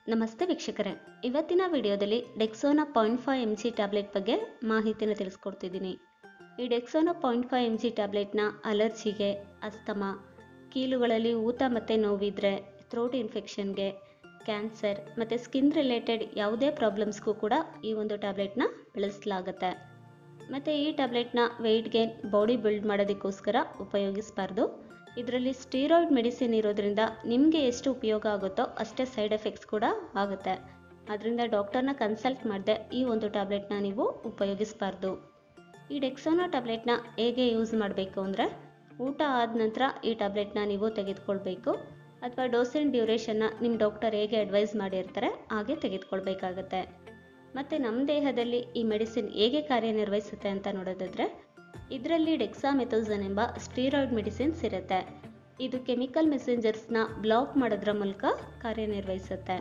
ನಮಸ್ತೆ ವೀಕ್ಷಕರೇ ಇವತ್ತಿನ ವಿಡಿಯೋದಲ್ಲಿ Dexona point five M G tablet ಬಗ್ಗೆ ಮಾಹಿತಿನ ತಿಳಿಸ್ಕೊಡ್ತಿದ್ದೀನಿ ಈ Dexona point five M G ಟ್ಯಾಬ್ಲೆಟ್ನ ಅಲರ್ಜಿಗೆ ಅಸ್ತಮ ಕೀಲುಗಳಲ್ಲಿ ಊತ ಮತ್ತು ನೋವಿದ್ರೆ ಥ್ರೋಟ್ ಇನ್ಫೆಕ್ಷನ್ಗೆ ಕ್ಯಾನ್ಸರ್ ಮತ್ತು ಸ್ಕಿನ್ ರಿಲೇಟೆಡ್ ಯಾವುದೇ ಪ್ರಾಬ್ಲಮ್ಸ್ಗೂ ಕೂಡ ಈ ಒಂದು ಟ್ಯಾಬ್ಲೆಟ್ನ ಬಳಸಲಾಗುತ್ತೆ ಮತ್ತು ಈ ಟ್ಯಾಬ್ಲೆಟ್ನ ವೆಯ್ಟ್ ಗೇನ್ ಬಾಡಿ ಬಿಲ್ಡ್ ಮಾಡೋದಕ್ಕೋಸ್ಕರ ಉಪಯೋಗಿಸಬಾರ್ದು ಇದರಲ್ಲಿ ಸ್ಟೀರಾಯ್ಡ್ ಮೆಡಿಸಿನ್ ಇರೋದ್ರಿಂದ ನಿಮಗೆ ಎಷ್ಟು ಉಪಯೋಗ ಆಗುತ್ತೋ ಅಷ್ಟೇ ಸೈಡ್ ಎಫೆಕ್ಟ್ಸ್ ಕೂಡ ಆಗುತ್ತೆ ಅದರಿಂದ ಡಾಕ್ಟರ್ನ ಕನ್ಸಲ್ಟ್ ಮಾಡದೆ ಈ ಒಂದು ಟ್ಯಾಬ್ಲೆಟ್ನ ನೀವು ಉಪಯೋಗಿಸಬಾರ್ದು ಈ ಡೆಕ್ಸೋನಾ ಟ್ಯಾಬ್ಲೆಟ್ನ ಹೇಗೆ ಯೂಸ್ ಮಾಡಬೇಕು ಅಂದರೆ ಊಟ ಆದ ನಂತರ ಈ ಟ್ಯಾಬ್ಲೆಟ್ನ ನೀವು ತೆಗೆದುಕೊಳ್ಬೇಕು ಅಥವಾ ಡೋಸಿನ್ ಡ್ಯೂರೇಷನ್ನ ನಿಮ್ಮ ಡಾಕ್ಟರ್ ಹೇಗೆ ಅಡ್ವೈಸ್ ಮಾಡಿರ್ತಾರೆ ಹಾಗೆ ತೆಗೆದುಕೊಳ್ಬೇಕಾಗತ್ತೆ ಮತ್ತು ನಮ್ಮ ದೇಹದಲ್ಲಿ ಈ ಮೆಡಿಸಿನ್ ಹೇಗೆ ಕಾರ್ಯನಿರ್ವಹಿಸುತ್ತೆ ಅಂತ ನೋಡೋದಾದರೆ ಇದರಲ್ಲಿ ಡೆಕ್ಸಾಮೆಥೋಸನ್ ಎಂಬ ಸ್ಟೀರಾಯ್ಡ್ ಮೆಡಿಸಿನ್ಸ್ ಇರುತ್ತೆ ಇದು ಕೆಮಿಕಲ್ ಮೆಸೆಂಜರ್ಸ್ನ ಬ್ಲಾಕ್ ಮಾಡೋದ್ರ ಮೂಲಕ ಕಾರ್ಯನಿರ್ವಹಿಸುತ್ತೆ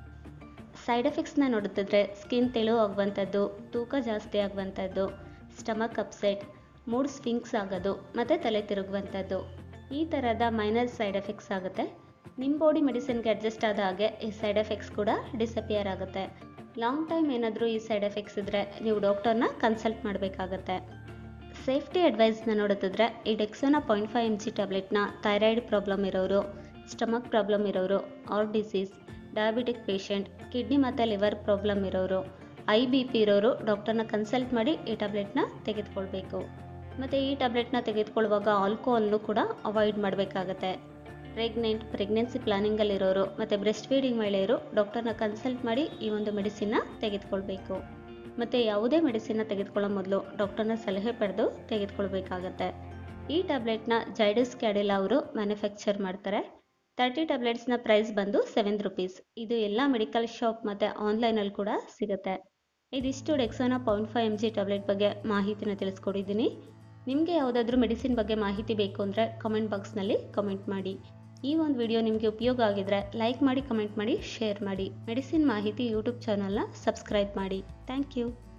ಸೈಡ್ ಎಫೆಕ್ಟ್ಸ್ನ ನೋಡೋದಾದ್ರೆ ಸ್ಕಿನ್ ತೆಳು ಆಗುವಂಥದ್ದು ತೂಕ ಜಾಸ್ತಿ ಆಗುವಂಥದ್ದು ಸ್ಟಮಕ್ ಅಪ್ಸೆಟ್ ಮೂಡ್ ಸ್ವಿಂಗ್ಸ್ ಆಗೋದು ಮತ್ತು ತಲೆ ತಿರುಗುವಂಥದ್ದು ಈ ಥರದ ಮೈನರ್ ಸೈಡ್ ಎಫೆಕ್ಟ್ಸ್ ಆಗುತ್ತೆ ನಿಮ್ಮ ಬಾಡಿ ಮೆಡಿಸಿನ್ಗೆ ಅಡ್ಜಸ್ಟ್ ಆದ ಹಾಗೆ ಈ ಸೈಡ್ ಎಫೆಕ್ಟ್ಸ್ ಕೂಡ ಡಿಸಪಿಯರ್ ಆಗುತ್ತೆ ಲಾಂಗ್ ಟೈಮ್ ಏನಾದರೂ ಈ ಸೈಡ್ ಎಫೆಕ್ಟ್ಸ್ ಇದ್ದರೆ ನೀವು ಡಾಕ್ಟರ್ನ ಕನ್ಸಲ್ಟ್ ಮಾಡಬೇಕಾಗತ್ತೆ ಸೇಫ್ಟಿ ಅಡ್ವೈಸ್ನ ನೋಡೋದಾದ್ರೆ ಈ Dexona point five M G ಟ್ಯಾಬ್ಲೆಟ್ನ ಥೈರಾಯ್ಡ್ ಪ್ರಾಬ್ಲಮ್ ಇರೋರು ಸ್ಟಮಕ್ ಪ್ರಾಬ್ಲಮ್ ಇರೋರು heart disease diabetic patient kidney ಮತ್ತು ಲಿವರ್ ಪ್ರಾಬ್ಲಮ್ ಇರೋರು ಐ ಬಿ ಪಿ ಇರೋರು ಡಾಕ್ಟರ್ನ ಕನ್ಸಲ್ಟ್ ಮಾಡಿ ಈ ಟ್ಯಾಬ್ಲೆಟ್ನ ತೆಗೆದುಕೊಳ್ಬೇಕು ಮತ್ತು ಈ ಟ್ಯಾಬ್ಲೆಟ್ನ ತೆಗೆದುಕೊಳ್ಳುವಾಗ ಆಲ್ಕೋಹಾಲ್ನು ಕೂಡ ಅವಾಯ್ಡ್ ಮಾಡಬೇಕಾಗತ್ತೆ ಪ್ರೆಗ್ನೆಂಟ್ ಪ್ರೆಗ್ನೆನ್ಸಿ ಪ್ಲಾನಿಂಗಲ್ಲಿರೋರು ಮತ್ತು ಬ್ರೆಸ್ಟ್ ಫೀಡಿಂಗ್ ಮಹಿಳೆಯರು ಡಾಕ್ಟರ್ನ ಕನ್ಸಲ್ಟ್ ಮಾಡಿ ಈ ಒಂದು ಮೆಡಿಸಿನ್ನ ತೆಗೆದುಕೊಳ್ಬೇಕು ಮತ್ತು ಯಾವುದೇ ಮೆಡಿಸಿನ್ನ ತೆಗೆದುಕೊಳ್ಳೋ ಮೊದಲು ಡಾಕ್ಟರ್ನ ಸಲಹೆ ಪಡೆದು ತೆಗೆದುಕೊಳ್ಬೇಕಾಗತ್ತೆ ಈ ಟ್ಯಾಬ್ಲೆಟ್ನ ಜೈಡಸ್ ಕ್ಯಾಡಿಲಾ ಅವರು ಮ್ಯಾನುಫ್ಯಾಕ್ಚರ್ ಮಾಡ್ತಾರೆ ತರ್ಟಿ ಟ್ಯಾಬ್ಲೆಟ್ಸ್ನ ಪ್ರೈಸ್ ಬಂದು ಸೆವೆನ್ ರುಪೀಸ್ ಇದು ಎಲ್ಲ ಮೆಡಿಕಲ್ ಶಾಪ್ ಮತ್ತು ಆನ್ಲೈನಲ್ಲಿ ಕೂಡ ಸಿಗುತ್ತೆ ಇದಿಷ್ಟು Dexona point five M G tablet ಬಗ್ಗೆ ಮಾಹಿತಿನ ತಿಳಿಸ್ಕೊಡಿದ್ದೀನಿ ನಿಮಗೆ ಯಾವುದಾದ್ರೂ ಮೆಡಿಸಿನ್ ಬಗ್ಗೆ ಮಾಹಿತಿ ಬೇಕು ಅಂದರೆ ಕಮೆಂಟ್ ಬಾಕ್ಸ್ನಲ್ಲಿ ಕಮೆಂಟ್ ಮಾಡಿ ಈ ಒಂದು ವಿಡಿಯೋ ನಿಮಗೆ ಉಪಯೋಗ ಆಗಿದ್ರೆ ಲೈಕ್ ಮಾಡಿ ಕಮೆಂಟ್ ಮಾಡಿ ಶೇರ್ ಮಾಡಿ ಮೆಡಿಸಿನ್ ಮಾಹಿತಿ ಯೂಟ್ಯೂಬ್ ಚಾನಲ್ನ ಸಬ್ಸ್ಕ್ರೈಬ್ ಮಾಡಿ ಥ್ಯಾಂಕ್ ಯು